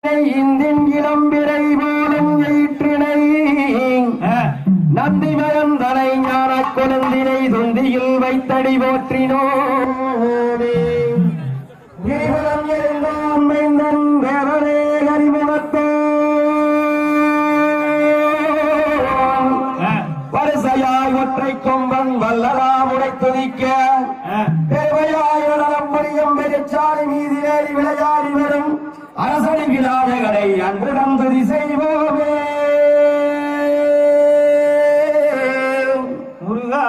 இந்தின் இளம்பிரை போலும் எயிற்றினை நந்தி மகந்தனை ஞான கொழுந்தினை தொந்தியில் வைத்தடி போற்றினோமே கிரிவலம் எழுந்தோம் மைந்தன் தேவனே அறிமுகத்தோ வரிசையாய் ஒற்றை கொம்பன் வல்லலாம் உடை துதிக்க தேவையாய் நலம் புரியும் பெருச்சாலை மீதிலேறி விளையாடி வரும் அரசடி விழாவைகளை அன்புடன் துதி செய்வோமே முருகா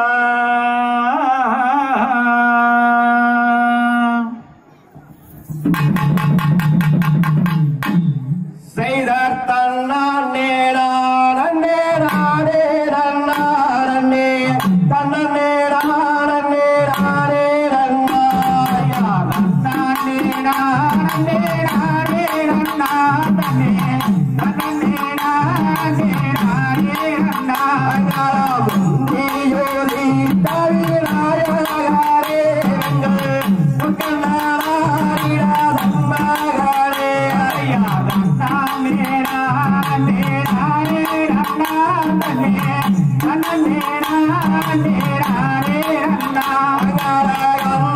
செய்தார் தன்னான் நேரான் நேரானே நன்னாரே தன்னே நானே நானே நன்னாயா நன்னானே நானே நானே நன்னா தன்னே தன்னே நானே நானே நன்னா முந்தியோதி தவிராயாரே முக்கண்ணாரிடா தம்மகாரே ஐயா நன்னானே நானே நானே நன்னா தன்னே தன்னே நானே நானே நன்னா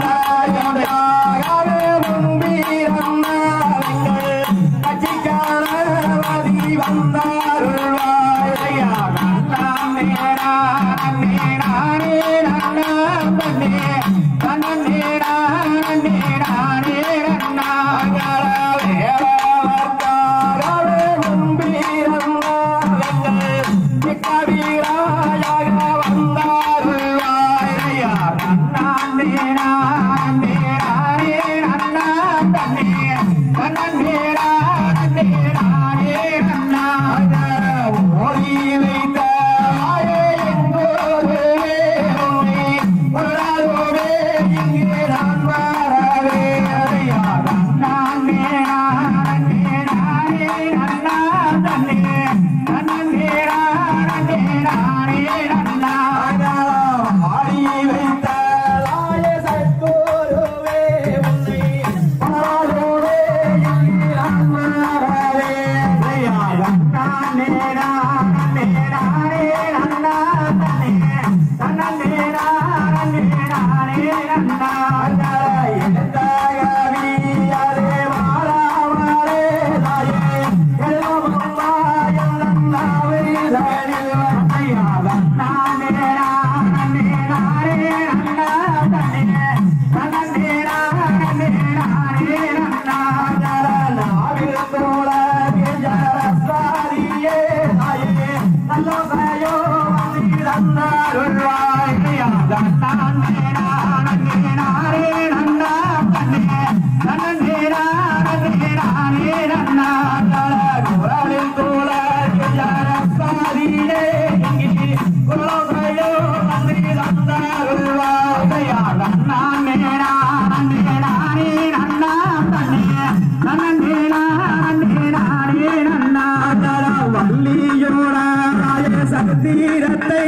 தீரத்தை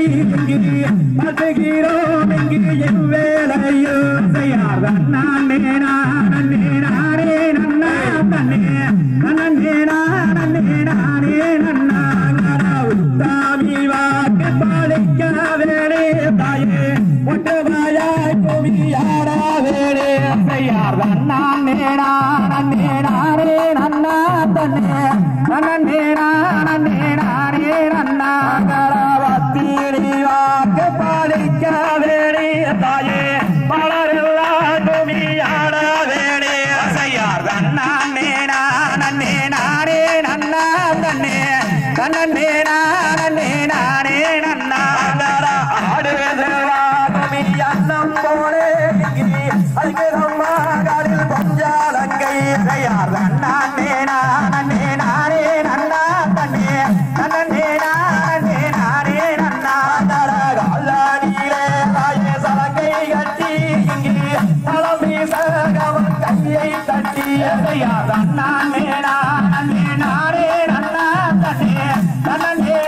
பட்டுகிறோம் இங்கு என் வேலையோ செய்யாத நான் நானே நானே நன்னா தன்னே நன்னே நானே நானே நன்னா உத்தாமி வாக்கு பாலிக்க வேணே தாயே ஒட்டுவாயாய் கோவியாடா வேணே செய்யாத நானே நானே நானே நன்னா தன்னே நன்னே நானே நானே நன்னா வத்தீரி வாக்கு பாலிக்க வேணே தாயே மலரில்லா கோவியாட வேணே செய்யாத நானே நானே நானே நன்னா தன்னே நன்னே நானே நானே நன்னா ஆடுவதெல்லா கோவி அன்னம் போலே அல்கிறம்மா காலில் பஞ்சாலங்கை செய்யாத நானே நானே நானே நன்னா தன்னே நன்னே நானே நானே நன்னா காலாடியிலே தாயே சலங்கை கட்டி இங்கே தலமி சகவன் கையை தட்டி செய்யாத நானே நானே நானே நன்னா தன்னே நன்னே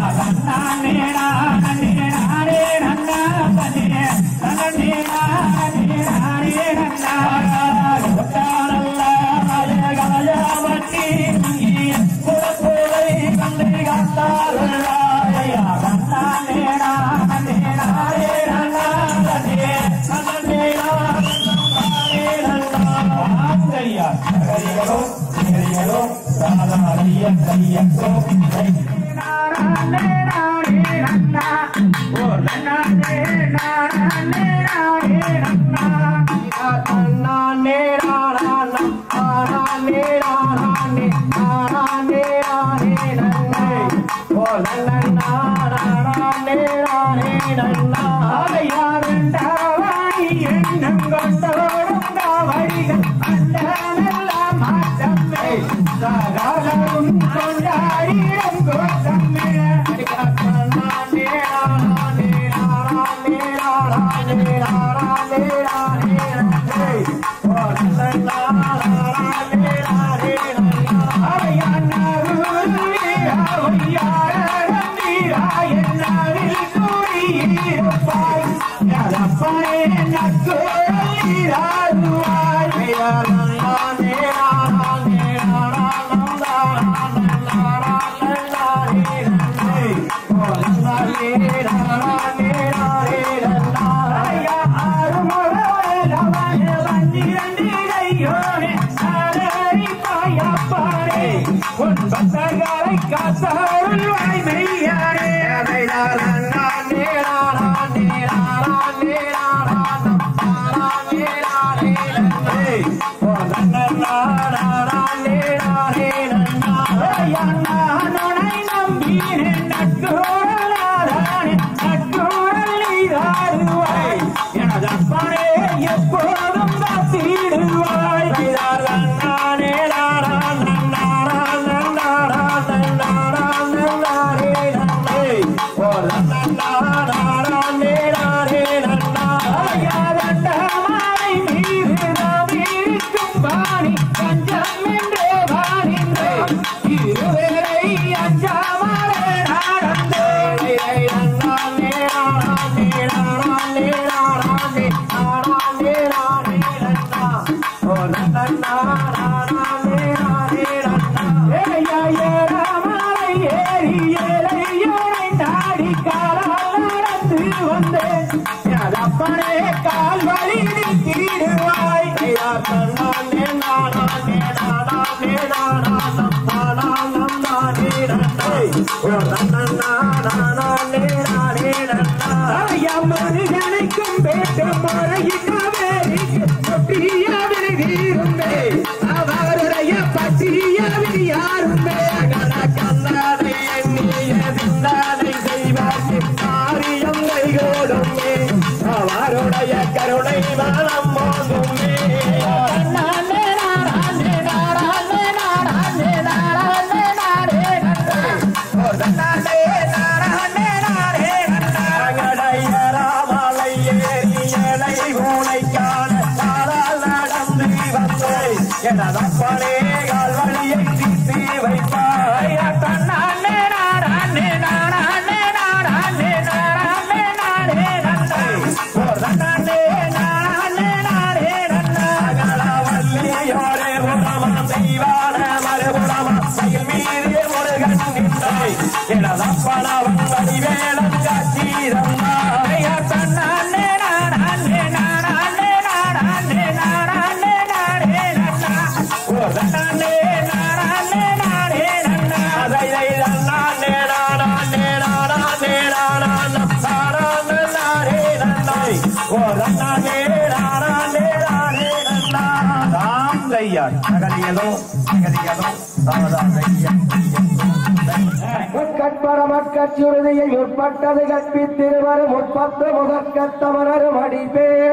கட்சியுறுதியை முற்பட்டது கற்பித்திருவர் முற்பத்து முதற்கத்தவரர் மடிப்பேட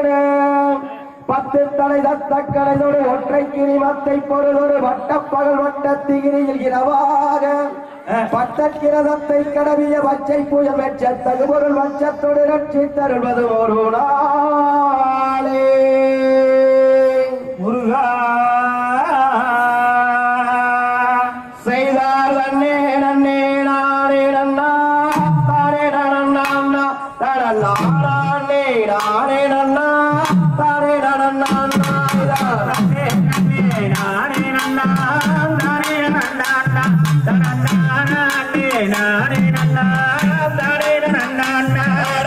பத்து தலை தத்த கலைதொரு ஒற்றை கிரிமத்தை பொருளொரு வட்டப்பகல் வட்டத்திகிரியில் இரவாக பட்டக்கிரதத்தை கடவிய பச்சை புயல் வெச்ச தகுபொருள் வச்சத்தோடு ரட்சி தருவது ஒரு நாளே முருகா செய்தார் நன்னே நன்னே நானே நன்னா நானே நானே நன்னா தானே நன்னா நானே நானே நன்னா தானே நன்னா தானே நானே நன்னா தானே நன்னா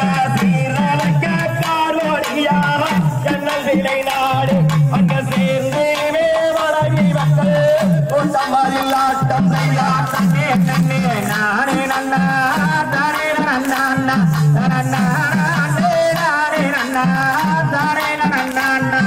ஜன்னல் விலை நாடு அங்க சேர்ந்து வளவி மக்கள் கூட்டமாரில் ஆட்டம் செய்யாட்டம் நானே நன்னா தானே நன்னா தானே நானே நன்னா தானே நன்னா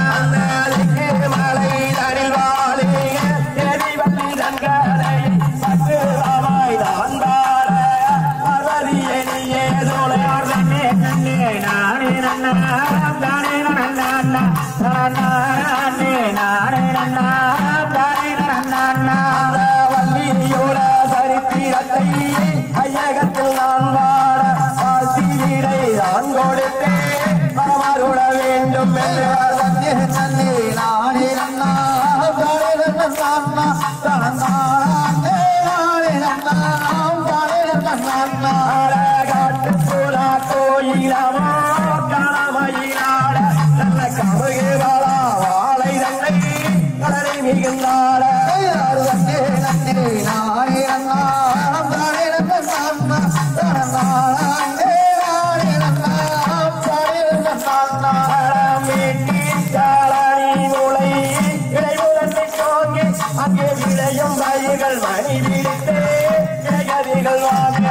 மலை தனில் வாழே தேடி வள்ளி தங்களை பத்து ராமாய் நான் வாழ அறதி எனியே சோழையார் நானே நானே நன்னா தானே நன்னா தானே நானே நன்னா தானே நன்னா வள்ளியோட சரித்திரத்தை ஐயகத்தில் நான் வாழ வாழ்த்தியிடை நான் கொடுத்தேன் மரமருட வேண்டும் என்று நன்னே நானே நன்னா தானே நன்னா தானே நானே நன்னா தானே நன்னா காட்டு புறா கோயிலமோ காணமயிலாட நல்ல கமுகு வாழா வாழை தன்னை கடலை மிகுந்தாட நன்னே நன்னே நானே நன்னா தானே நன்னா தானே நானே நன்னா தானே நன்னா மேட்டி சாரணி முளை இடைமுகத்தை தோங்கி அங்கே விளையும் பயிர்கள் மணி விரித்தே கதிகள் வாங்க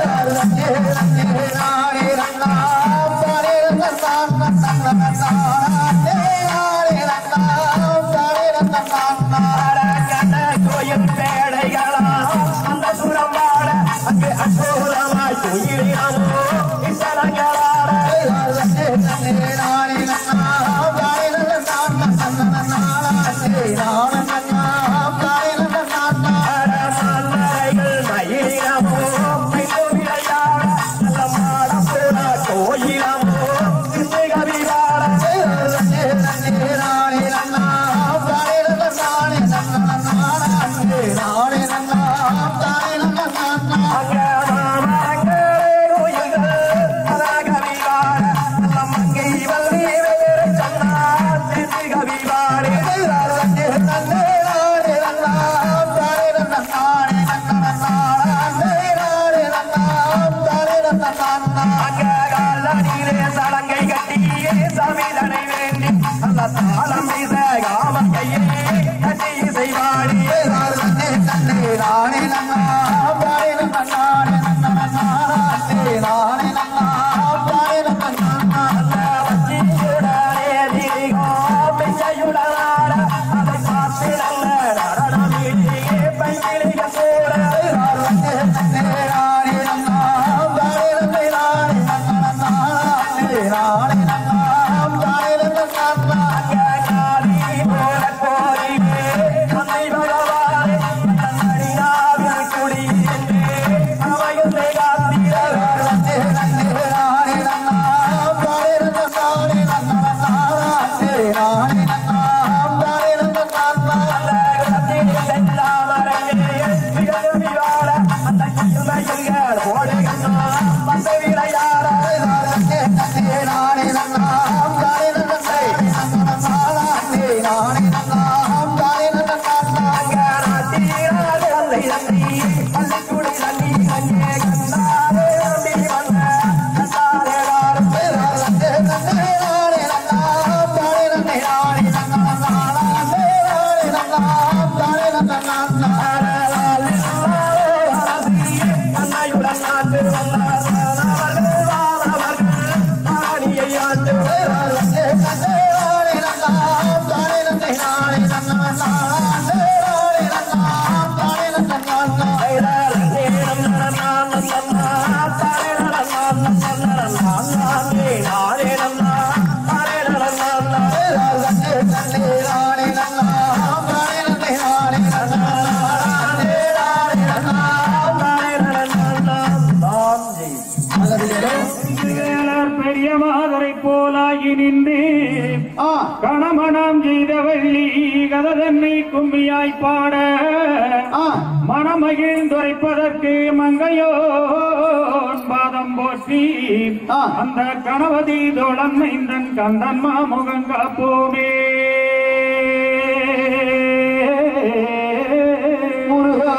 கோயில் பேடைகளா அந்த சுரம் வாட அங்கு அற்புதமாய் துயிலாமோ இசரங்களாட மலர்கள் மயிலமோ கோயிலாட நல்ல மாடப்புற கோயிலமோ கவிவாட சலங்கை கட்டியே சமிதனை வேண்டி அந்த தாளம் வீச காமம் கையில் கட்டி செய்வாடி நானே நன்னா பாரே நன்னா நானே நன்னா பாரே நன்னா வச்சியுடனே திரிகோ பிச்சையுடனாட அதை பார்த்து நல்ல நடனமிடியே பையிலிக கூட நானே நன்னா பாரே நன்னா நானே நன்னா பாரே நன்னா காளி போல போரிலே அன்னை பகவானே நடினாவில் குடியிருந்தே அவையுள்ளே காத்திரே நானே நன்னா பாரே நன்னா நானே நன்னா பாரே நன்னா வேளார் பெரிய மாதரை போலாகி நின்று கணமணம் செய்த வள்ளி கததன்னை கும்பியாய் பாட மணமகிழ்ந்துரைப்பதற்கு மங்கையோ பாதம் போற்றி ஆ. அந்த கணபதி தோழன் மைந்தன் கந்தன் மாமுகங்க போமே முருகா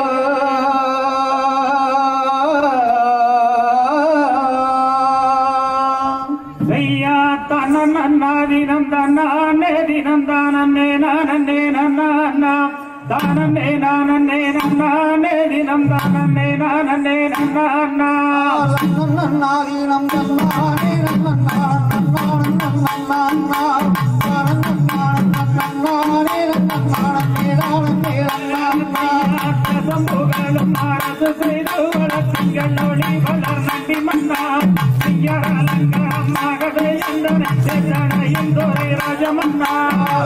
செய்யா தன்னன் அண்ணா தினம் தன்னானே தினம் தானே நானே நன்னா தானே நானே நன்னானே தினம் தானே நானே நன்னா நன்னாதீனம் தன்னானே நன்னானே நன்னானே புகழும் அரசு செய்து வளர்ச்சிகள் ஒளி வளர் நம்பி மன்னா ஐயரலங்கரமாக எந்தனையும் துறை ராஜமன்னா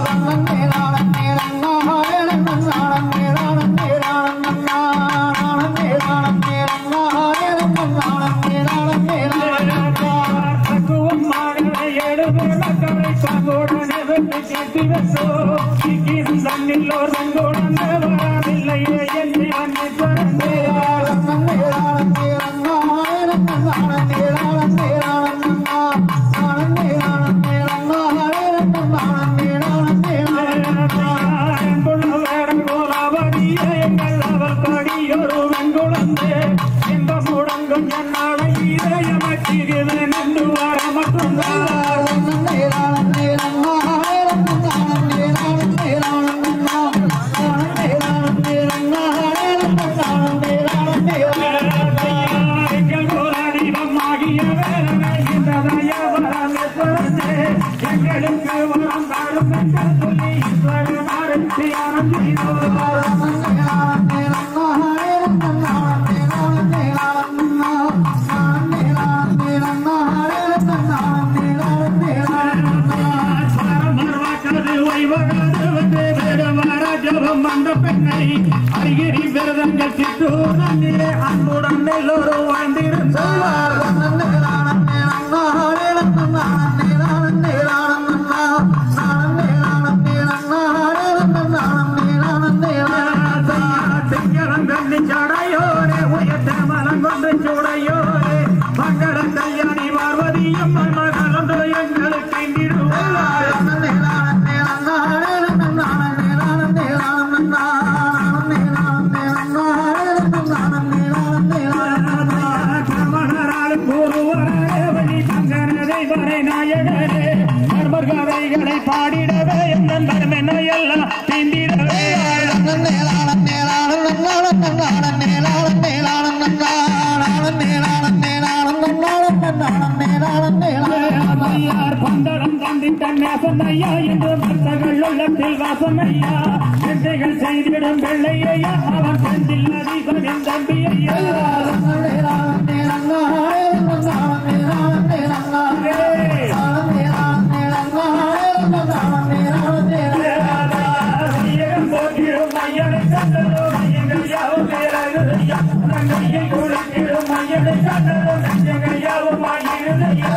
தக்குவம் மாடலை எழுது மக்களை பங்குடனே வெற்றி கேட்டி வெற்றோ தன்னில்லோர் வெங்குடனே வரவில்லையே என்று அன்னை பிறந்தே எங்களுக்கு வரம் தாரும் என்று சொல்லி ஈஸ்வரனாரும் தியானம் செய்தோம் அருகிரி விரதங்கள் சிற்றூரிலே அன்புடன் எல்லோரும் வாழ்ந்திருந்தார் சடையோரே உயர்த்த மலம் கொண்டு சூடையோரே மங்களம் கல்யாணி பார்வதியும் மகனொன்று எங்களுக்கு நிறுவார் கமலராலும் கூறுவரே வழி சங்கரதை வரை நாயகரே கர்மர்கதைகளை பாடிடவே எந்த தர்மென எல்லாம் தீண்டிடவே ஐயார் பந்தரம் தந்திட்ட நேசனையா என்று பக்தர்கள் உள்ளத்தில் வாசனையா சிந்தைகள் செய்திடும் வெள்ளையா அவன் செந்தில் அதிபரின் தம்பி ஐயா ஐயகம் போகிடும் ஐயனை கண்டதோ ஐயங்கள் யாவும் பேரகுதையா தங்கையை குளிக்கிடும் ஐயனை கண்டதோ நெஞ்சங்கள் யாவும் ஆகிருதையா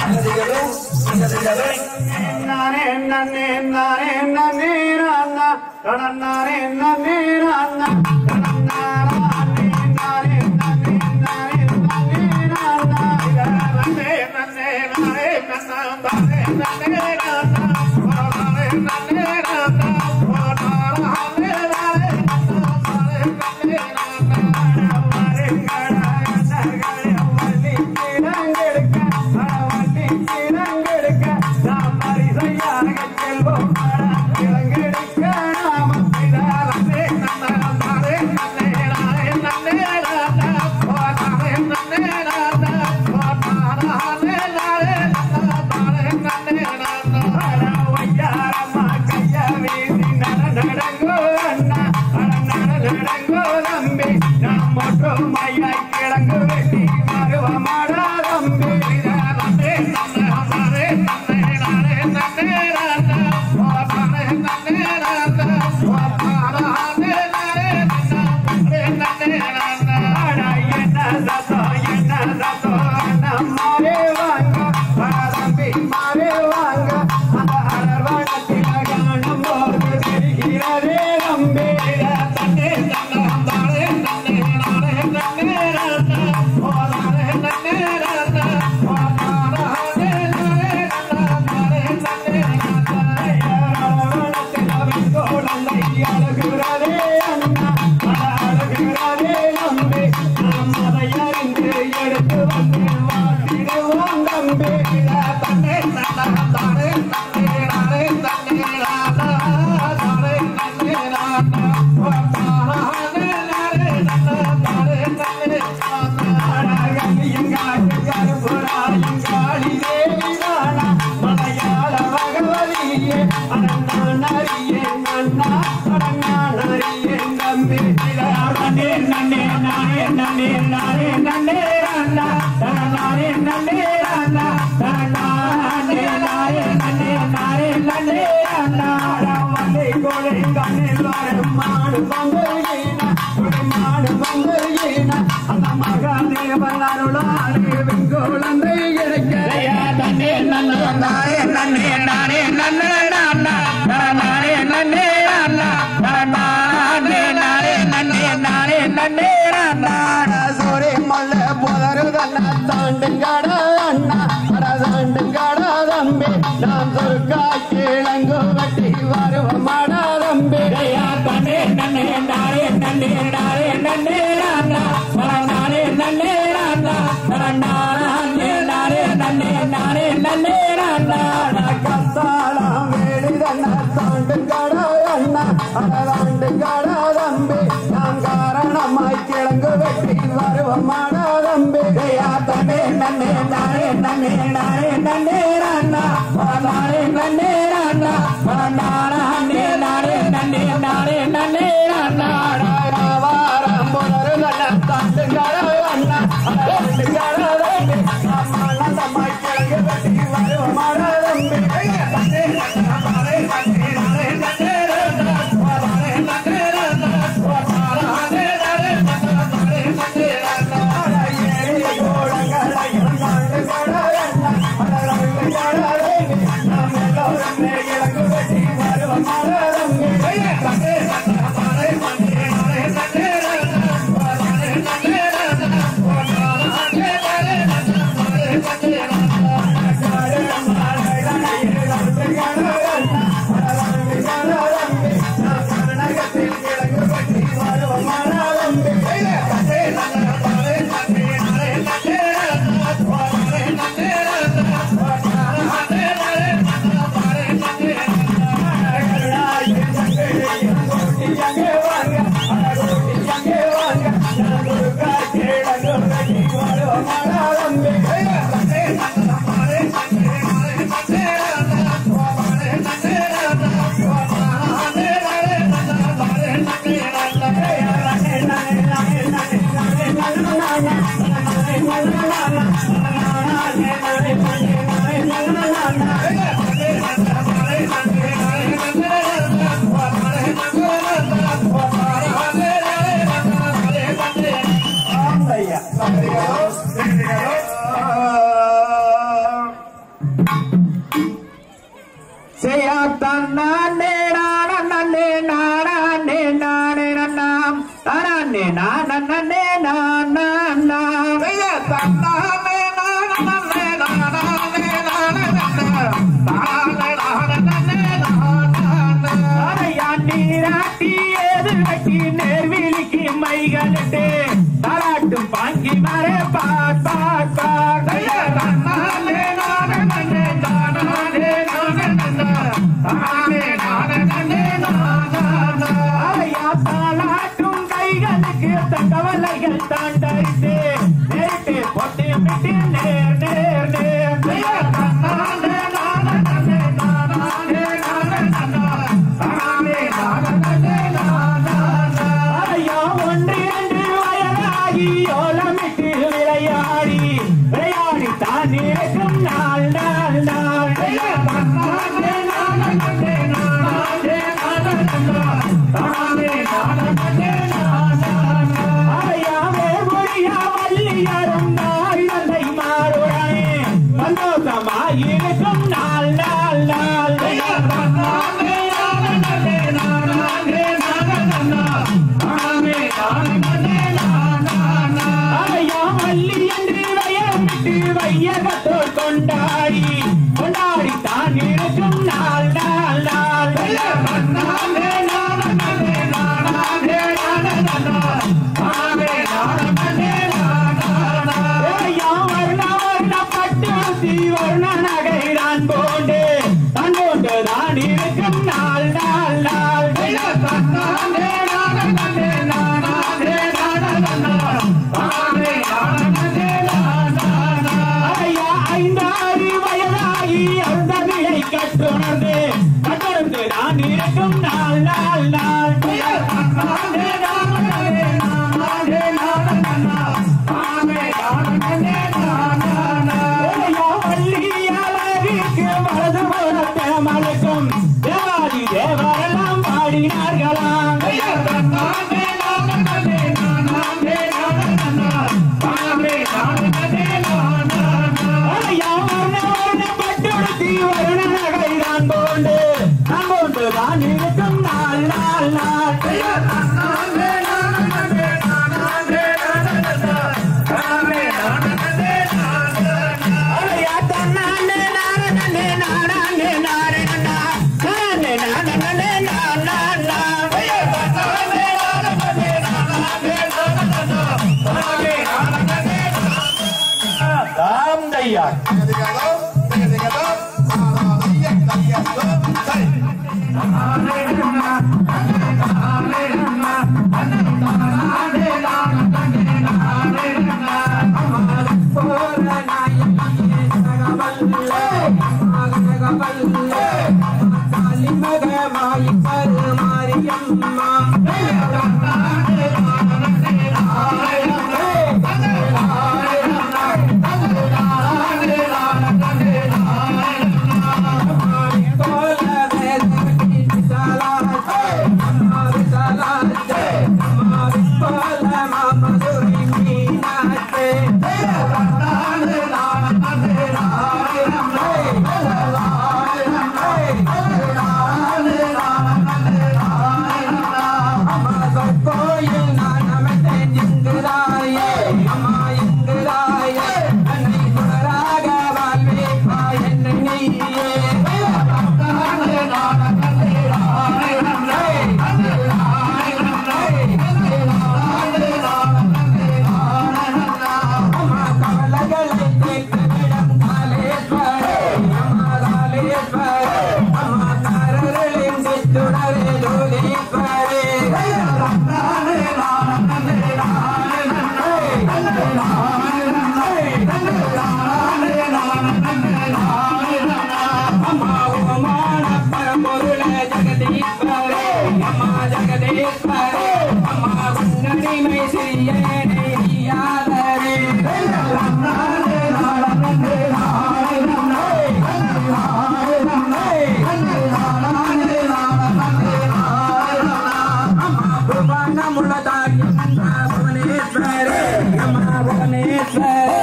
நதிகளும் நதிகளும் நானே நன்னே நானே நன்னே நானா நானே நன்னே நானா நானே நானே நன்னே நானே நன்னே நானா நன்னே நன்னே நானே நன்னா நானே நன்னே நானா நானே நன்னே நானா நானே நானே நானே நன்னே நானா மாரே கடா நகரே வள்ளி கிடங்கெடுக்க வள்ளி கிடங்கெடுக்க நாம் பரிசையாக செல்வோம் கிடங்கெடுக்க நாம் பிதாரே நன்னே நானே நன்னே நானே நன்னே நானா நானே நன்னே நானா நானே நானே நானே நன்னே நானா வையாரமா கைய வீசி நடங்கோ அண்ணா நடங்கோ தம்பி நாம் ஒற்றுமையாய் கிழங்கு வெட்டி மருவமாடா தம்பி நன்னே நன்னே நன்னே நானே நன்னே நானா நானே நன்னே நானா நானே நானே நன்னே நன்னே நானா என்ன சத்தோ என்ன சத்தோ நம்மாரே வாங்க தம்பி மாறே வாங்க அந்த அரவணத்தில் காணும் போது தெரிகிறதே தம்பி தன்னே தன்னே தானே தன்னே நானே தன்னே நானா ஓ நானே தன்னே நானா ஓ நானே நானே நானே தன்னே நானா அரவணத்தில் அவன் கோலந்தை அழகுறதே அண்ணா அழகுறதே தம்பி நாம் அதை அறிந்து எடுத்து வந்து வாட்டிடுவோம் தம்பி தன்னே தன்னா தானே தன்னே நானே தன்னே நானா தானே தன்னே நானா ஓ தானே நானே தன்னா தானே தன்னே நானா அழகியும் காட்டு கருப்புராயும் காளி தேவி நானா மலையாள பகவதியே அடங்கான் அறியேன் அண்ணா அடங்கான் அறியேன் தம்பி நன்னே நன்னே நானே நன்னே நானே நன்னே அண்ணா நானே நன்னே அண்ணா நானே நானே நன்னே நானே நன்னே அண்ணா வந்தை கோழை கண்ணில் வரும் மாடு பங்குகின மாடு பங்குகின அந்த மகாதேவன் அருளாலே வெங்கோலந்தை கிடைக்க தன்னே நன்னே நானே நன்னே நானே நன்னே நானா நானே நன்னே நானா நானே நானே நன்னே நானே நன்னே நானா சோரே மல்ல போதரு தன்ன தாண்டுங்கட அண்ணா அட தாண்டுங்கட தம்பி நாம் சொர்க்கா கிழங்கு வெட்டி வருவமாடா தம்பி தன்னே நன்னே நானே நன்னே நானே நன்னே நானா நானே நன்னே நானா நானே நானே நன்னே நானே நன்னே நானா கத்தாளம் வேடி தன்ன தாண்டுங்கட அண்ணா அட தாண்டுங்கட தம்பி நாம் காரணமாய் கிழங்கு வெட்டி வருவமாடா தம்பி தன்னே நன்னே நானே நன்னே நானே நன்னே நானா நானே நன்னே நானா நானே நானே நன்னே நானே நன்னே நானா வாரம் புலரு நல்ல தாண்டுங்கட அண்ணா தாண்டுங்கட தம்பி நாம் ஆனந்தமாய் கிழங்கு வெட்டி வருவமாடா தம்பி தன்னே நானே நன்னே நானே நன்னே நானா நானே நன்னே நானா நானே நானே நானே நன்னே நானா ஏழி கோடங்களையும் தாண்டுங்கட அண்ணா தாண்டுங்கட தம்பி நாம் எல்லோரும் கிழங்கு வெட்டி வருவமாடா தம்பி தன்னே நானே நன்னே நானே நன்னே நானா நானே நன்னே நானா நானே நானே நானே நன்னே நானா செய்யா தன்னானே நானே நானே நானே நன்னாம் தானே நானே நானே செய்யா தன்னானே நானே நானே நேர்விழிக்கு மைகளிட்டு தாராட்டும் பாங்கி மரே பாட் பாட் பாட் நானே நானே நானே நானே நானே நானே ஐயா தாளாட்டும் கைகளுக்கு தங்கவலைகள் தாண்டறிந்து நேரிட்டு பொட்டு விட்டு நேர் நேர் நேர் நேர் நானே நானே நானே நானே நானே நானே ஐயா ஒன்று என்று வயதாகி ஓலமிட்டு விளையாடி விளையாடி தான் இருக்கும் நாள் நாள் நாள் ஐயா நானே நானே நானே நானே நானே நானே ஐயாவே மொழியா வள்ளியாரும் நாள் நல்லை மாறுவனே சந்தோஷமாயிருக்கும் நாள் நாள் நாள் ஐயா நானே நானே நானே நானே ஐயா வள்ளி என்று வயமிட்டு வையகத்தோர் கொண்டாடி கொண்டாடி தான் இருக்கும் நாள் நாள் நாள் ஐயா நானே நானே நானே நானே ஐயா வர்ண வர்ண பட்டு ஊசி வர்ண நகை நான் போண்டு தான் போண்டு தான் இருக்கும் நாள் நாள் நாள் ஐயா நானே நானே நானே நானே ஐயா ஐந்தாறு வயதாகி அந்த நிலை கட்டுணர்ந்து கட்டுணர்ந்து நான் இருக்கும் நாள் நாள் நாள் ஐயா நானே நானே நானே ஐயா வள்ளி அழகிற்கு வலது புறத்தை மலக்கும் தேவாதி தேவரெல்லாம் பாடினார்களாம் ஐயா நானே நானே நானே ஐயா வர்ண வர்ண பட்டுடுத்தி வருண நகை நான் போண்டு நான் போண்டு தான் இருக்கும் நாள் நாள் நாள் ஐயா நானே நானே ஐயா தன்னானே நானே நானே நானே நானே நானே நானே நானே ஐயா தன்னானே நானே நானே ராம் தையா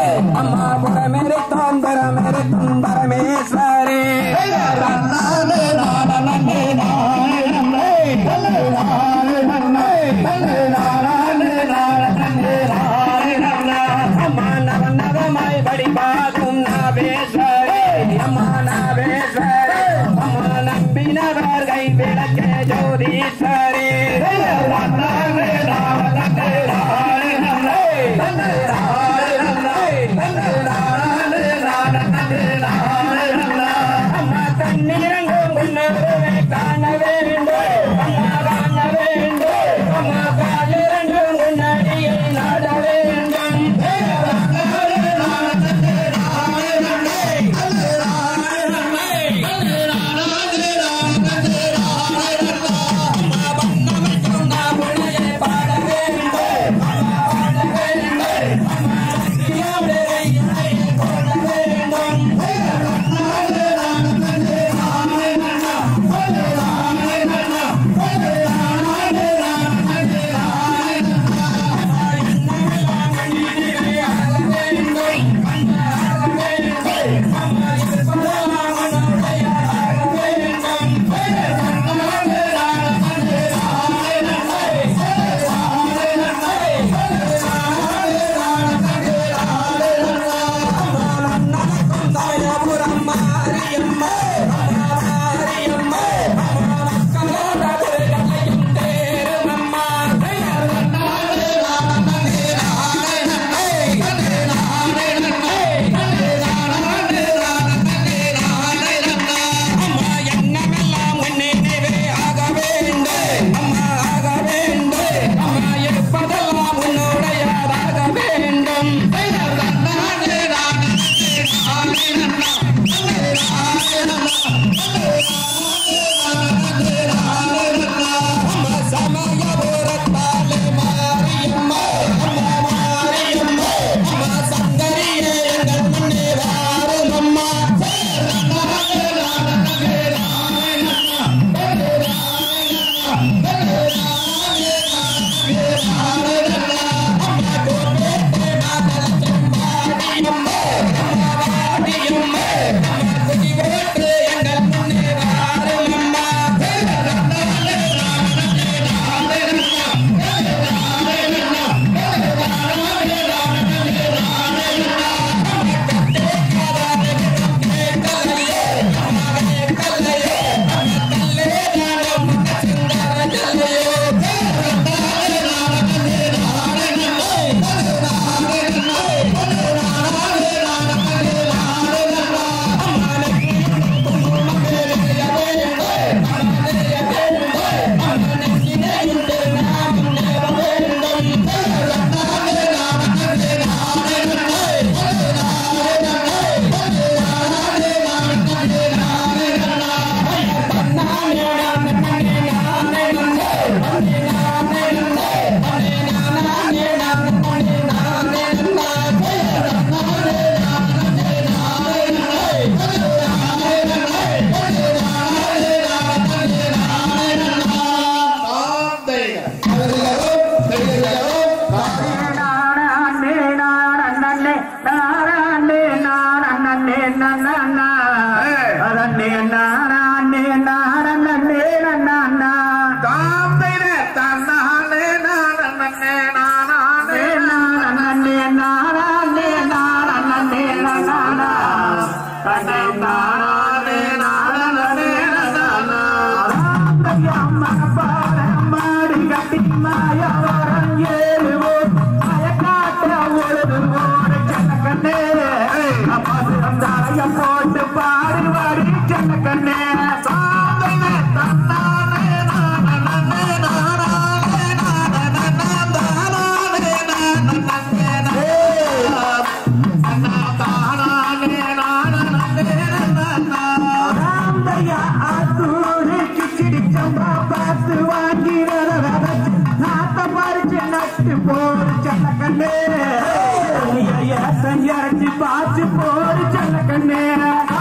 அம்மா புற மேரே தோந்தர மேரே துந்தர மேஸ்வரே அம்மா கண்ணீரங்கும் முன்னே காண வேண்டும் அம்மா காண வேண்டும் அம்மா காலிரங்கும் முன்னாடியே நாட வேண்டும் பாட வேண்டும் பாட வேண்டும் போட வேண்டும் போட்டு பாடி வாடி சென்ன கண்ணே சாந்தனே தன்னானே நானே நானே ராந்தையா ஆத்தூரு கிச்சிடி சம்பா பார்த்து வாங்கி நாத்த பறிச்சு நட்டு போடு சென்ன கண்ணே இறச்சி பார்த்து போடு சென்ன கண்ணே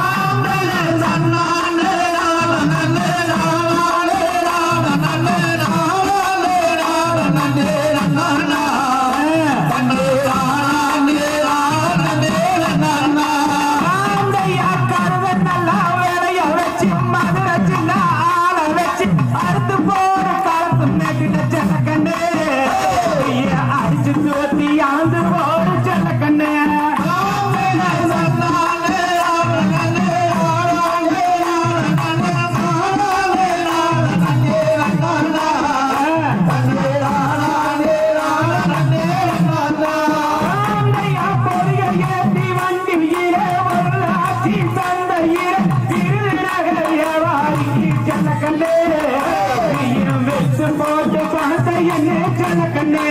தந்தையிட திருநகர் வியாபாரிக்கு செல்லக்கண்ணே நீயும் வெச்சு போட்டு பணத்தை என்ன செல்லக்கண்ணே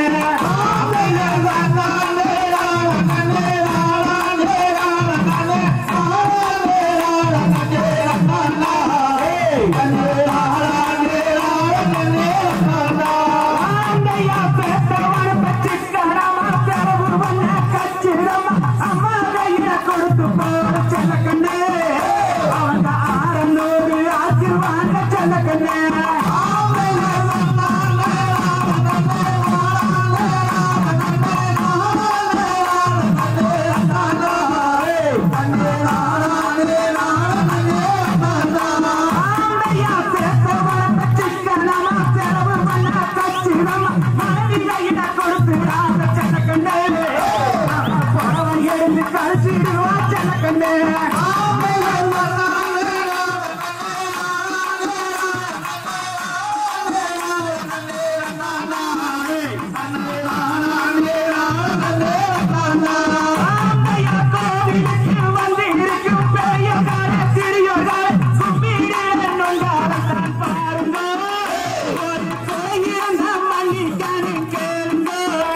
ஆண்டையா பெத்தவன பச்சிக்கரமா செலவு பண்ண கச்சிதமா அம்மா கையில கொடுத்து போற செல்லக்கண்ணே அவங்க ஆறநூறு ஆசிர்வாத செல்லக்கண்ணே ஆண்டையா பெத்தவன பச்சிக்கரமா செலவு பண்ண கச்சிதமா மனைவி கையில கொடுத்து ஆற செல்லக்கண்ணே பறவன் எழுந்து கழிச்சிடுவா செல்லக்கண்ணே ஆண்டையா கோவிலுக்கு வந்து இருக்கும் பெரியவர்களே, சிறியோர்களே, கும்பிடுகிற நொங்காரத்தான் பாருங்க. ஒரு குறையிருந்த மன்னிக்கணு கேளுங்க.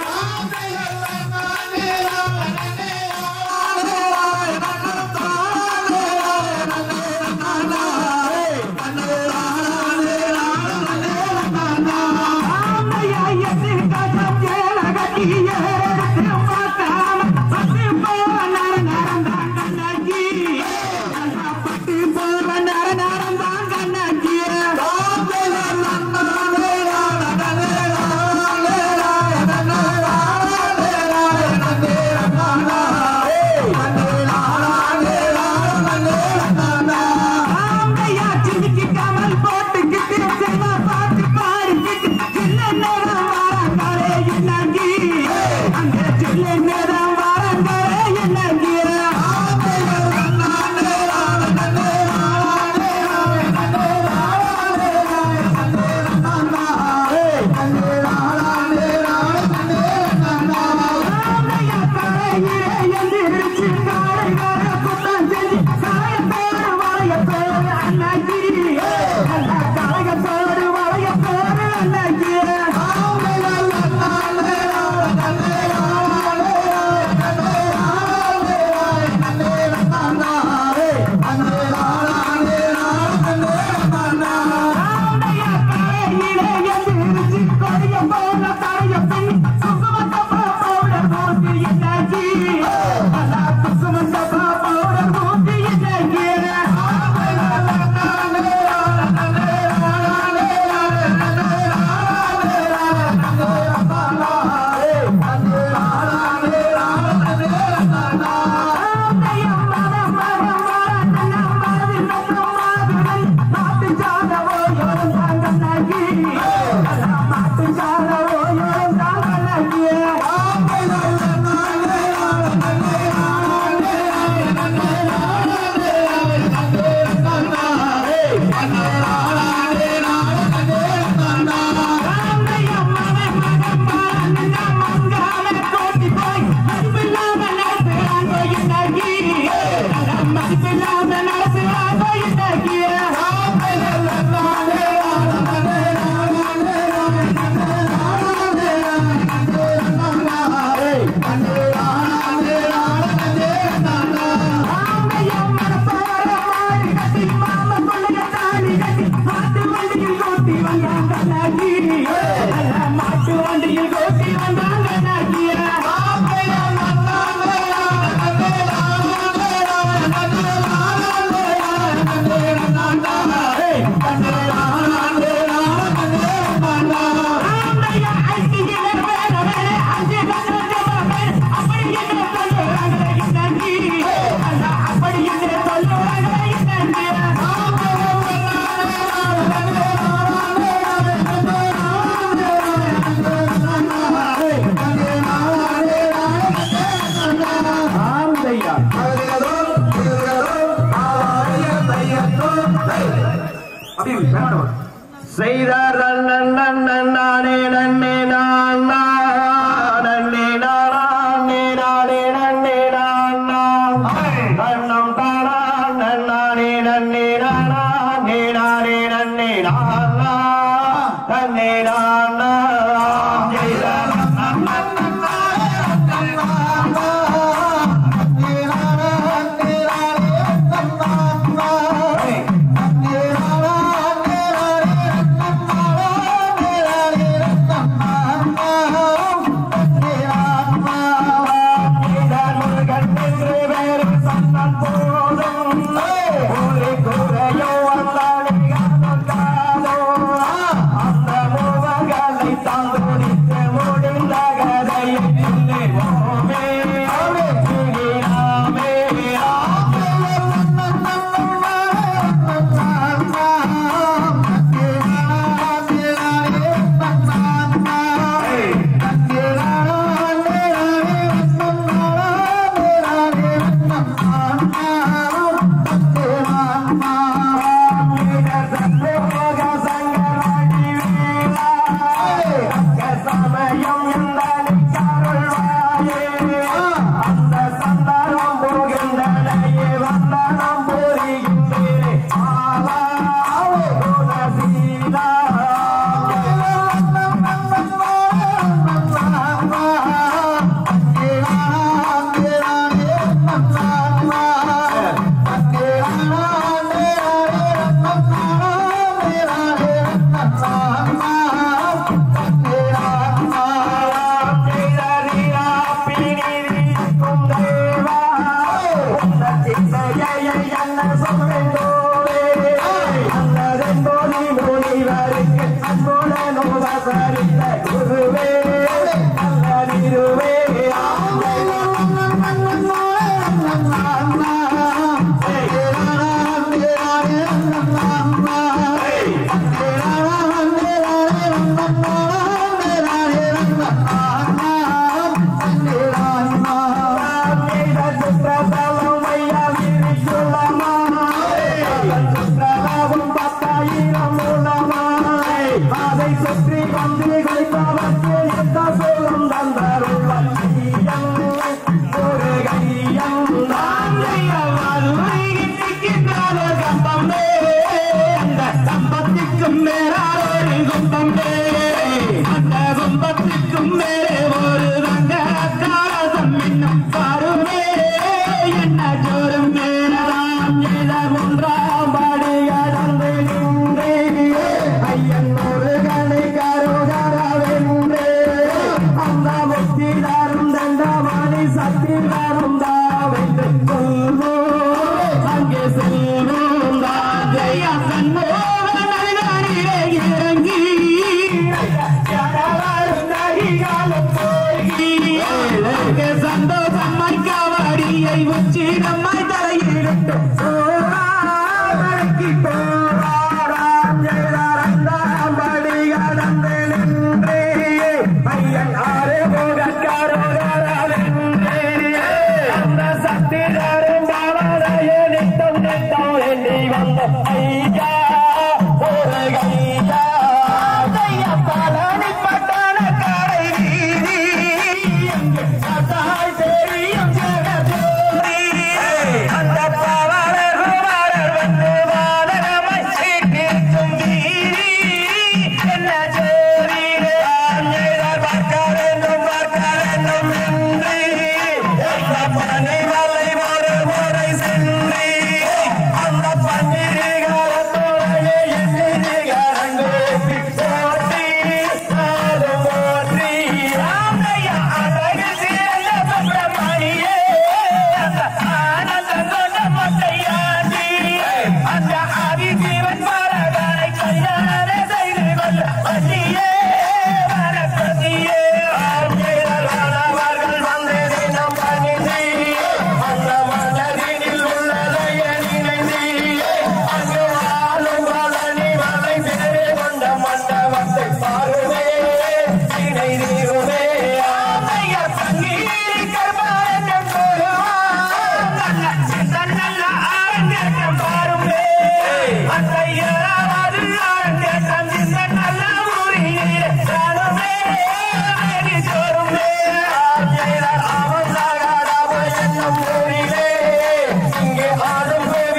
ஆண்டையா எதிர்காலம் ஏலகட்டி ஏறெடுத்து பார்க்காம பட்டு போற நர நரந்தான் கண்ணகி. நல்லா பட்டு போற நர நரந்தான் கண்ணகி. ஆண்டையா சின்னிக்கு கமல் போட்டுக்கிட்டு சினிமா பாட்டு பாடிக்கிட்டு சின்ன நேரம் வாராங்களே என்னங்கி அந்த சின்ன நேரம் வாராங்களே என்னங்கி ஆண்டையா தலையிலே எந்திரிச்சு காலை வர குத்தம் செஞ்சு காயத்தோடு வளைய பேரு அண்ணாச்சி நல்லா காயத்தோடு வளைய பேரு அண்ணாச்சி ஆண்டையா தலையிலே எந்திரிச்சு கொடிய போல தலைய பின் குசுமத்தப்பா பவுடர் போட்டு என்னாச்சி நல்லா குசுமத்தப்பா பவுடர் போட்டு என்னாச்சி மாட்டு வண்டியில் கோட்டி வந்தாங்க நாட்டியா செய்தார் நன்னே நானே நன்னே நான் நன்னே நானே நானே நன்னே நான் நன்னம் தானா நன்னே நானா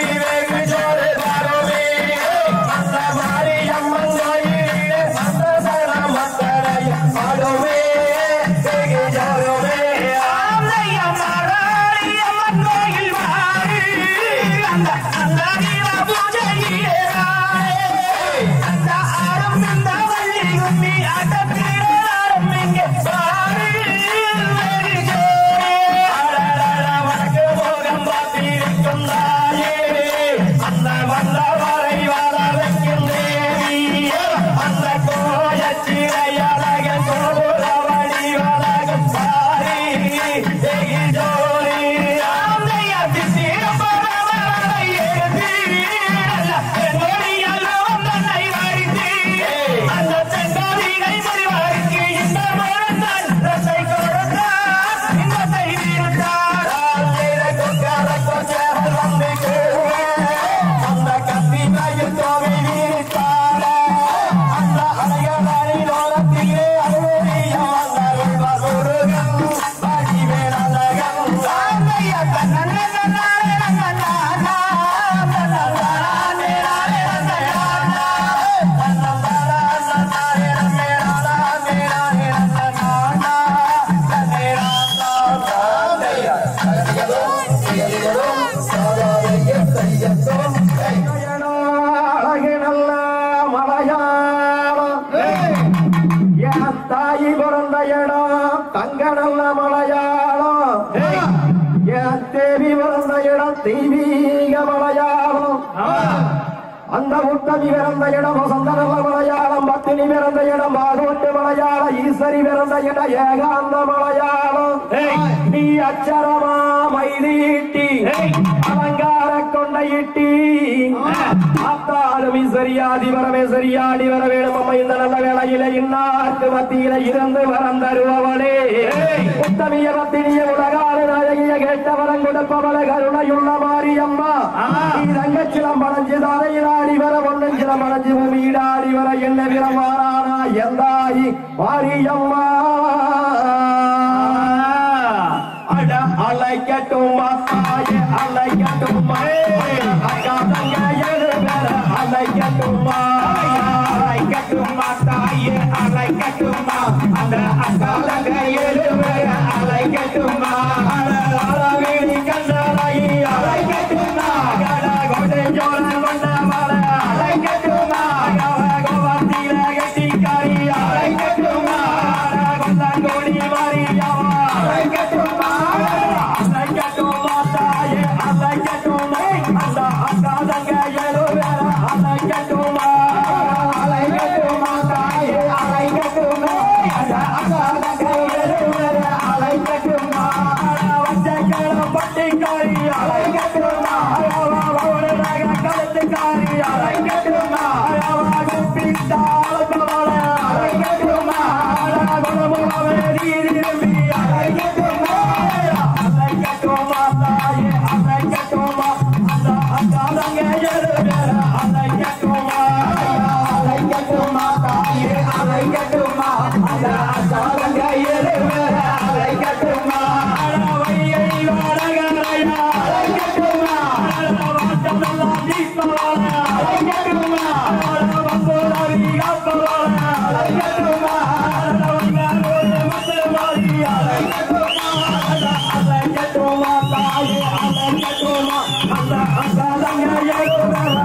அந்த அழகு நல்ல மலையாளம் என் தாயி பிறந்த இடம் தங்க நல்ல மலையாளம் என் தேவி பிறந்த இடம் தெய்வீக மலையாளம் அந்த உத்தமி பிறந்த இடம் வசந்த நல்ல மலையாளம் பத்தினி பிறந்த இடம் பாகவட்டு மலையாளம் ஈஸ்வரி பிறந்த இடம் ஏகாந்த மலையாளம் நீ அச்சரமா மைதீட்டி அலங்கார கொண்டையிட்டி அத்தாலும் ஈஸ்வரியாதி பரமேஸ்வரியாடி வர வேணும் அம்மா இந்த நல்ல வேளையில இன்னார்க்கு மத்தியில இருந்து வரம் தருபவளே உத்தமிய பத்தினிய உலகாறு நாயகிய கேட்டவரம் கொடுப்பவள கருணையுள்ள மாரியம்மா நீ தங்கச்சிலம் படைஞ்சு தலையிலாடி வர ஒன்னஞ்சிலம் படைஞ்சு பூமியிடாடி வர என்ன விரமாறானா எந்தாயி மாரியம்மா அட அலைக்கட்டும் தாய அலைக்கட்டும் அக்கா தங்க ஏழு பேர அலைக்கட்டும் அலைக்கட்டும் தாய அலைக்கட்டும் அந்த அக்கா தங்க ஏழு பேர அலைக்கட்டும் அழவேணி கண்டலாயி அலைக்கட்டும் கட கொடை ஜோர கொண்ட மல அலைக்கட்டும் கோவத்தில கட்டிக்காரி அலைக்கட்டும் கொல்லங்கோடி மாரியாவா அலைக்கட்டும் அலைக்கட்டும் தாயே அலைக்கட்டும் அந்த அக்கா தங்க ஏழு பேர அலைக்கட்டும் அலைக்கட்டும் தாயே அலைக்கட்டும் அந்த அக்கா தங்க ஏழு பேர அலைக்கட்டும் வச்சக்கரம் பட்டிக்காரி அலைக்கட்டும் கழுத்துக்காரி அலைக்கட்டும் குப்பிட்டால் கவலை அலைக்கட்டும் அலைக்கட்டும்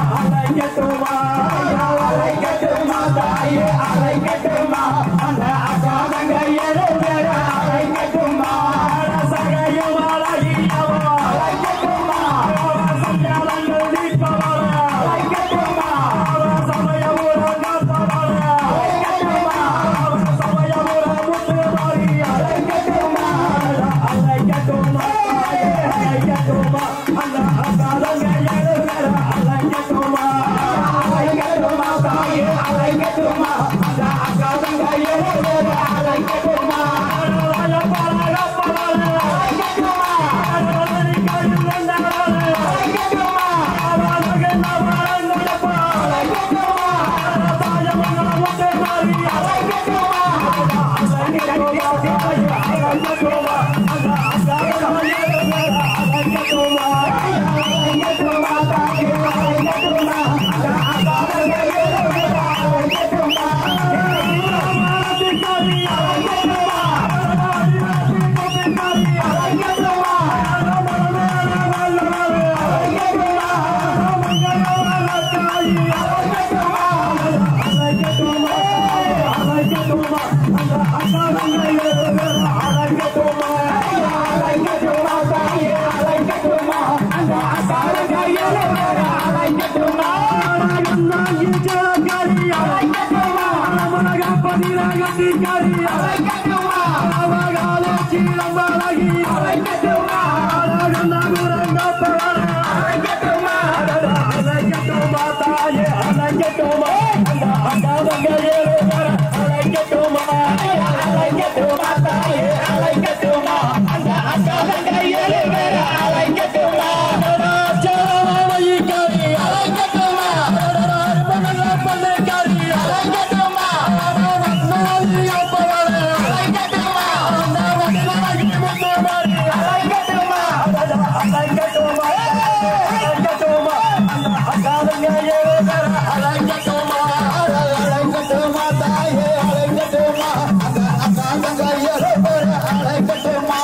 கட்டிக்காரி அழைக்கட்டுமா அவகால சீரம் அழகி அழைக்கட்டுமா அழகந்த குரங்கப்பவர அழைக்கட்டுமா அழைக்கட்டுமா தாயே அழைக்கட்டுமா அந்த அண்டாவங்க ஏழு வர அழைக்கட்டுமா அழைக்கட்டுமா தாயே அழைக்கட்டுமா அந்த அண்டாவங்க ஏழு வர அழைக்கட்டுமா சாரவைக்காரி அழைக்கட்டுமா பண்ணக்காரி அழைக்கட்டுமா வந்தாலி அப்பவர அழைக்கட்டுமா அந்த வந்தாலி முத்தமாரி அழைக்கட்டுமா அழைக்கட்டுமா அழைக்கட்டுமா அந்த அண்டாவங்க ஏழு வர அழைக்கட்டுமா அழைக்கட்டுமா தாயே அழைக்கட்டுமா அந்த அண்டாவங்க ஏழு வர அழைக்கட்டுமா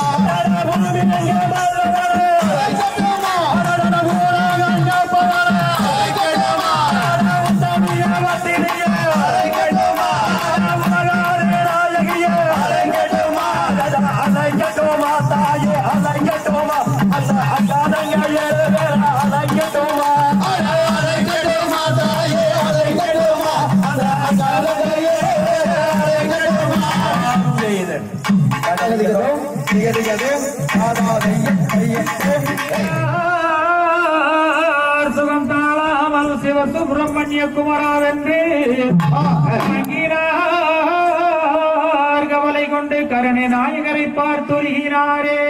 சுகம் தாளாமல் சிவ சுப்பிரமணிய குமராவென்று வணங்கினார். கவலை கொண்டு கருணை நாயகரை பார்த்துருகிறாரே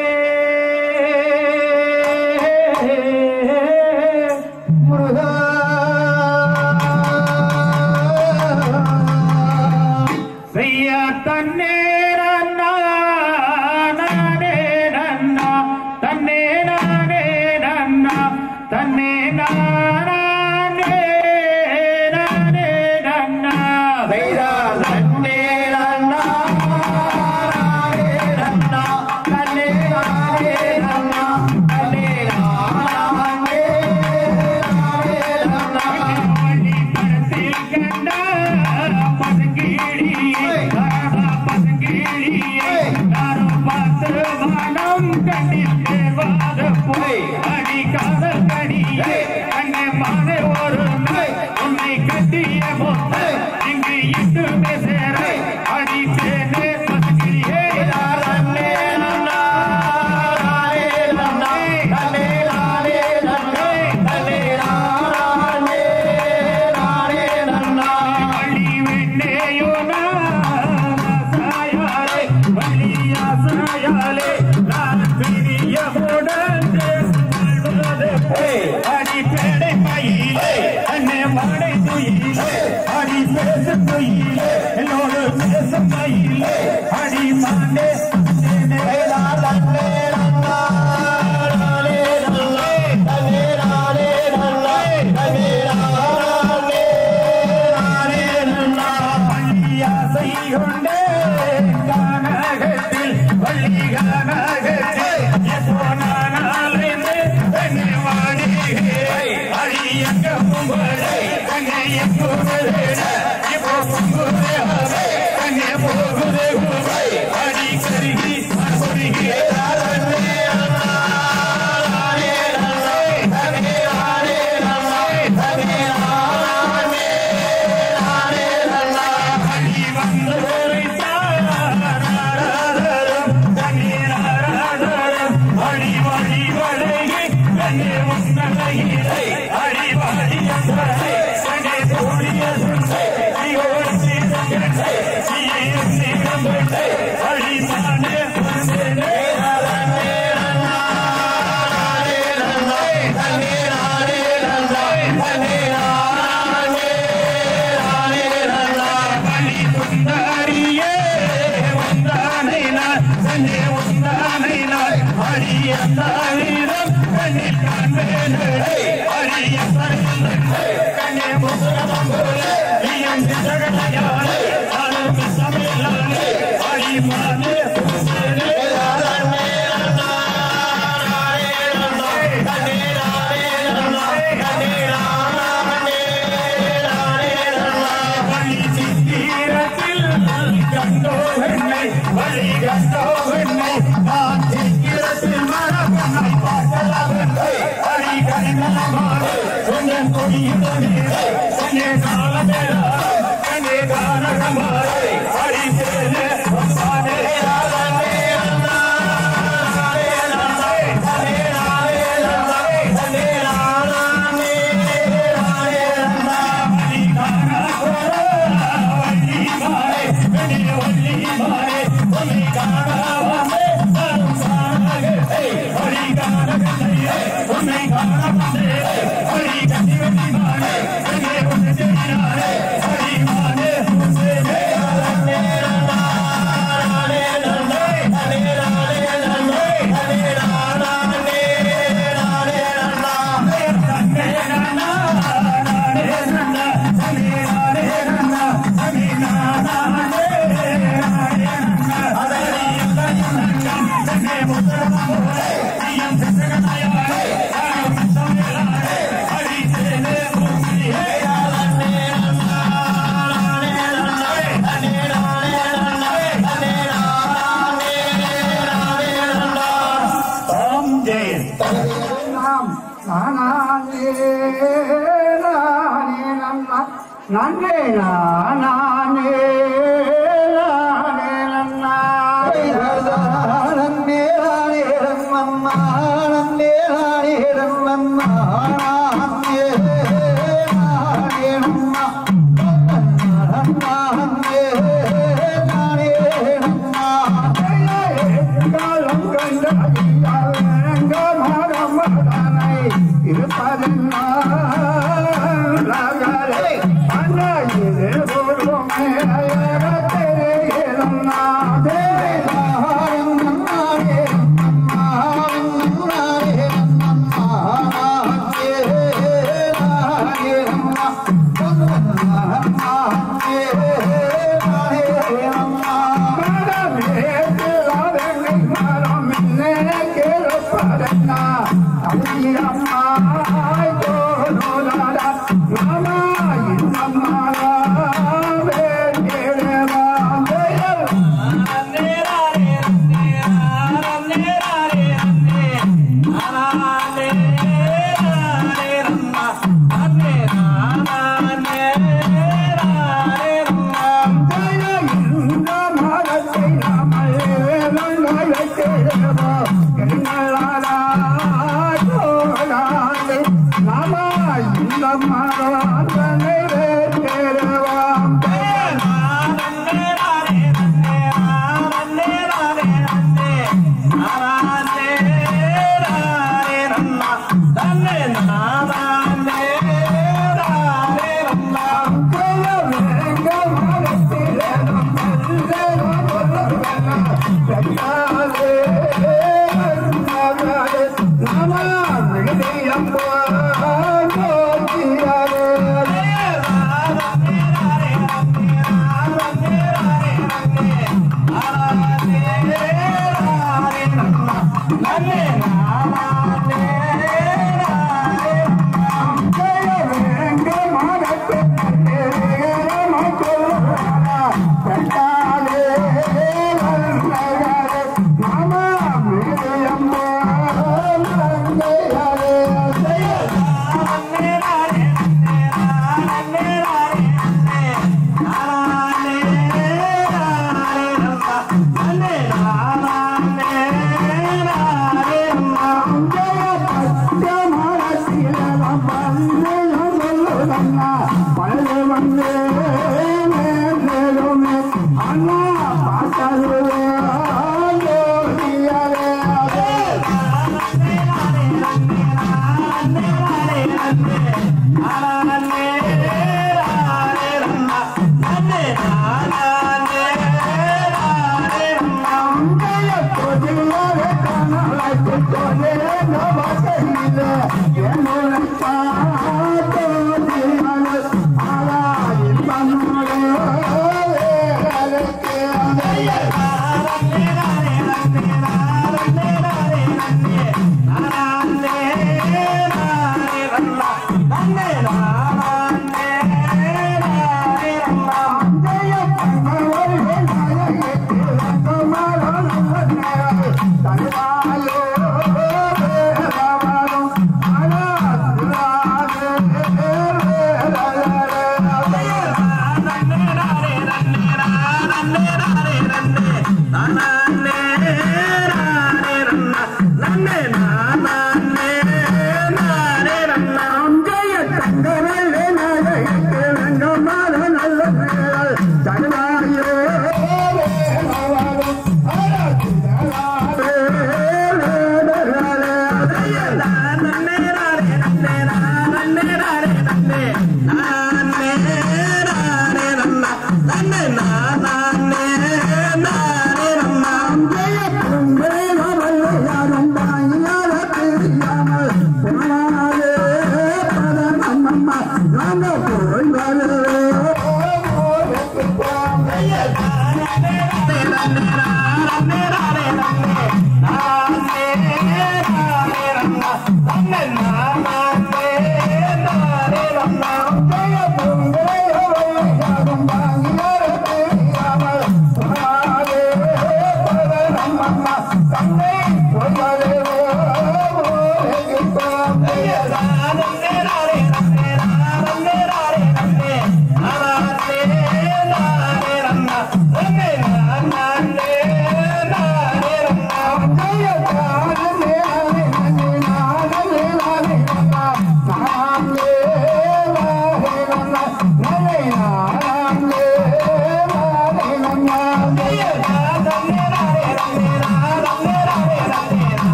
செய்ய தன்னே நன்னா நானே நன்னா தன்னே நானே நன்னா தன்னே நானே நானே நன்னா செய்தார் தன்னே நன்னா நானே நன்னா தன்னே நானே நன்னா தன்னே நானே நானே நன்னா ஆடி பரத்தில் கண்ட பசுங்கிளியே பசுங்கிளியே யாரும் பார்த்து மனம் கண்ணில் தேவாத போய் அடி காதல் கடியே கண்ணே மானே ஒரு நாய் உன்னை கட்டிய மொத்த இங்கு இட்டு பேசுற அடி தேனே பசுங்கிளியே நன்னே நன்னா நானே நன்னா நன்னே நானே நன்னே நன்னே நானே நானே நன்னா வள்ளி வெண்ணையோனா சாயாலே வள்ளியா சாயாலே நான் பிரியமுடன் வாழ்வதே அடி பேடை மயிலே அண்ணே மாடை துயிலே அடி பேசு துயிலே என்னோடு பேசும் மயிலே அடி மாண்டே கொண்டே கானகத்தில் வள்ளி கானகத்தில் எப்போ நான் அலைந்து என்னை வாடுகிறேன் அடி எங்க பொங்கலை கண்ணை எப்போது இப்போ பொங்குதே அவை கண்ணை போகுதே உவை அடி கருகி அடி வழி வழங்கி கண்ணே உன்னலையிலை அடி வழி கண்ணே தோழிய சுண்டை நீயோடு சீரங்கை நீயும் சீரம்பை அடி தானே வந்தேனே வழி சுந்தரியே வந்தானை நான் கண்ணே உந்தானை நான் அடிய தாயிரம் கண்ணில் காண்பேனே அடிய கண்ணே முசுரமங்குலே நீயும் திசகனையாலே ஆளுக்கு சமையலாலே அடிமானே புசேனே வழி சித்திரத்தில் கண்டோ என்னை வழி கண்டோ என்னை நான் சித்திரத்தில் மரபனை பார்க்கலாவென்றை அடி கனிமலமாறு கொஞ்சம் கொடியுடனே கண்ணே காலமேலா கண்ணே காரணமாறு அடி நன்றே நானே நானே நன்னா காலம் கண்ட ஐயாங்க மரமதனை இருப்பதென்ன ராகரே அண்ணாயிரே போடுமே தெரியலும் நாதே நன்னே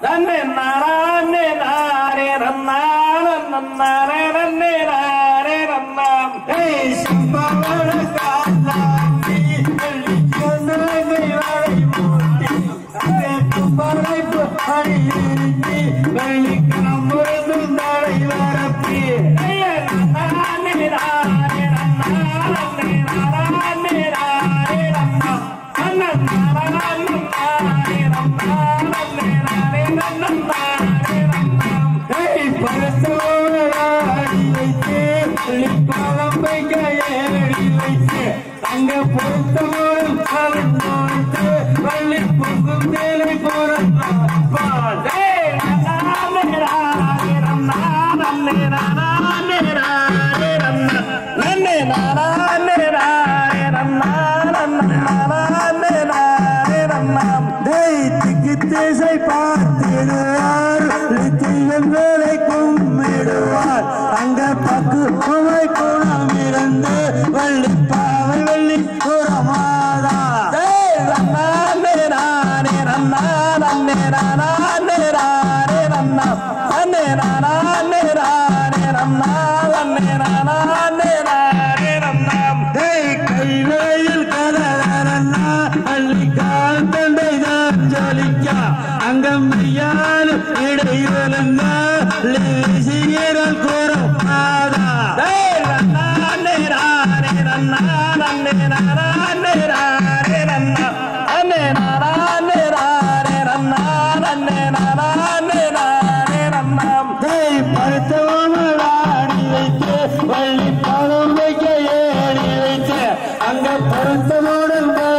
நன்னே நாரானே நாரே நன்னான நன்னாரே நன்னே நாரே நன்னாம் ஏய் சம்பவன காலாங்கி வெள்ளி சொன்னதை வரை மூட்டி அங்கே கும்பரை புகழி இருந்தி வெள்ளி கணமுறது நாளை வரப்பி நானே நாரே நன்னானே நாரானே நாரே நன்னா அண்ணன் நாரானே நாரே நன்னானே நாரே நன்னாரே நன்னாம் ஏய் பரசோராடி வைத்து லிப்பாவை கையேடி வைத்து அங்க பொருத்தமோடு கலந்து வள்ளி பொங்கும் மேலே போறான் ஏய் நானே நாரே நன்னானே நாரானே நாரே நன்னா நன்னே நாரானே நாரே நன்னானே நாரானே நாரே நன்னாம் டேய் திக்கு திசை பார்த்திடுவார் தீவங்களை கும்பிடுவார் அங்க பக்குவமை குணம் இருந்து வள்ளி பாவை வள்ளி குரமாதா ஏய் நன்னானே நாரே நன்னானே நாரானே நாரே நன்னாம் நன்னே நாரானே நாரே நன்னானே நாரானே நாரே நன்னாம் டேய் கைவேயில் கதறன்னா வள்ளி காந்தண்டை தான் ஜலிக்கா அங்க மையால் இடையிலங்க சீரல் குரமாதா ஏய் நன்னானே நாரே நன்னானே நாரானே நாரே நன்னாம் நன்னே நாரானே நாரே நன்னானே நாரானே நாரே நன்னாம் டேய் பருத்தவமலாடி வைத்து வள்ளி பழம் வைக்க ஏறி வைத்து அங்க பருத்தமோடு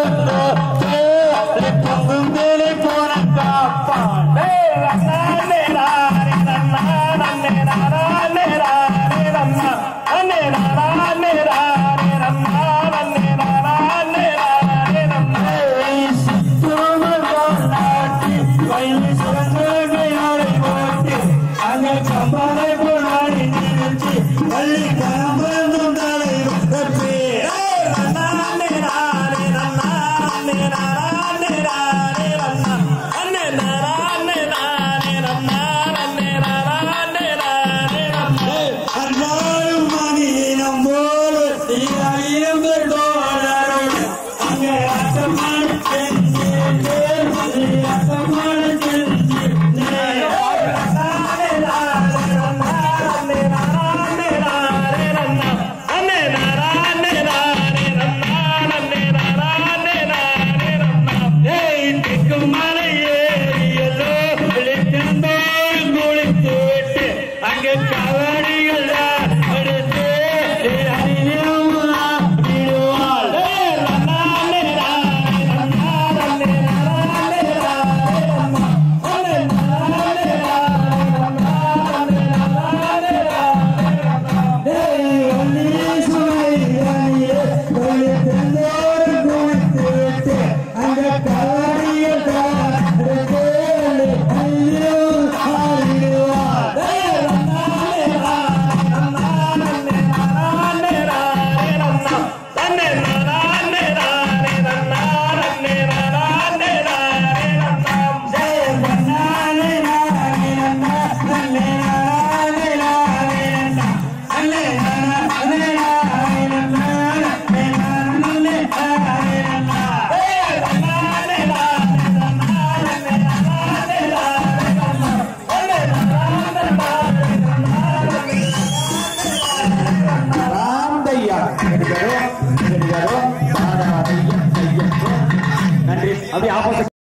பொங்கும் தேடி போன காப்பான் ஏய் நன்னானே நாரே நன்னானே நாரானே நாரே நன்னாம் நன்னே நாரானே நாரே நன்னானே நாரானே நாரே நன்னாம் சித்தோமல் நாட்டி வள்ளி சிறந்தோரை போட்டு அங்க கம்பளை போனாடி நிறுத்தி வள்ளி கரம்பந்தும் தலை வெற்றி நன்னானே நாரே நன்னானே நாரானே நாரே நன்னாம் நன்னே நாரானே நாரே நன்னானே நாரானே நாரே நன்னாம் அன்னாரும் மணியினம் போல ஈராயிரம் பேர் தோழரோடு அங்கே அசமான செஞ்சு அசமான செஞ்சு மலை ஏறியல்லோ விழித்தெந்தோடு குளித்து விட்டு அங்கே கவடிகள் எடுத்து விடுவாள் நன்றி அப்படியே ஆப்போசிட்